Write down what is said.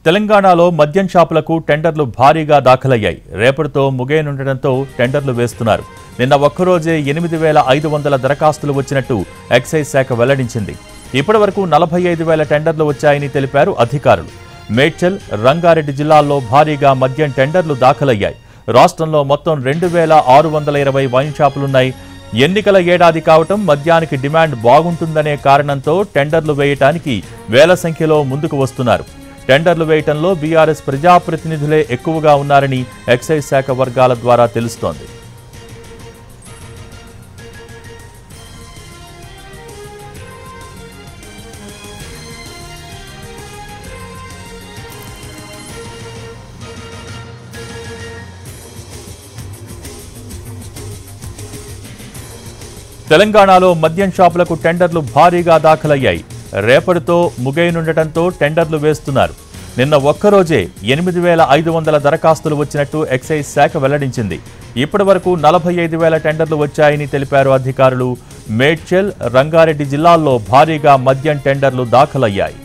తెలంగాణలో మద్యం షాపులకు టెండర్లు భారీగా దాఖలయ్యాయి రేపటితో ముగియనుండటంతో టెండర్లు వేస్తున్నారు నిన్న ఒక్కరోజే ఎనిమిది వేల ఐదు వందల దరఖాస్తులు వచ్చినట్టు ఎక్సైజ్ శాఖ వెల్లడించింది ఇప్పటివరకు నలభై ఐదు వేల టెండర్లు వచ్చాయని తెలిపారు అధికారులు మేడ్చల్ రంగారెడ్డి జిల్లాల్లో భారీగా మద్యం టెండర్లు దాఖలయ్యాయి రాష్ట్రంలో మొత్తం రెండు వేల ఆరు వందల ఇరవై వైన్ షాపులున్నాయి ఎన్నికల ఏడాది కావటం మద్యానికి డిమాండ్ బాగుంటుందనే కారణంతో టెండర్లు వేయటానికి వేల సంఖ్యలో ముందుకు వస్తున్నారు టెండర్లు వేయటంలో బీఆర్ఎస్ ప్రజాప్రతినిధులే ఎక్కువగా ఉన్నారని ఎక్సైజ్ శాఖ వర్గాల ద్వారా తెలుస్తోంది తెలంగాణలో మద్యం షాపులకు టెండర్లు భారీగా దాఖలయ్యాయి రేపటితో ముగియనుండటంతో టెండర్లు వేస్తున్నారు నిన్న ఒక్కరోజే ఎనిమిది వేల ఐదు వందల దరఖాస్తులు వచ్చినట్టు ఎక్సైజ్ శాఖ వెల్లడించింది ఇప్పటి వరకు నలభై ఐదు వేల టెండర్లు వచ్చాయని తెలిపారు అధికారులు మేడ్చల్ రంగారెడ్డి జిల్లాల్లో భారీగా మద్యం టెండర్లు దాఖలయ్యాయి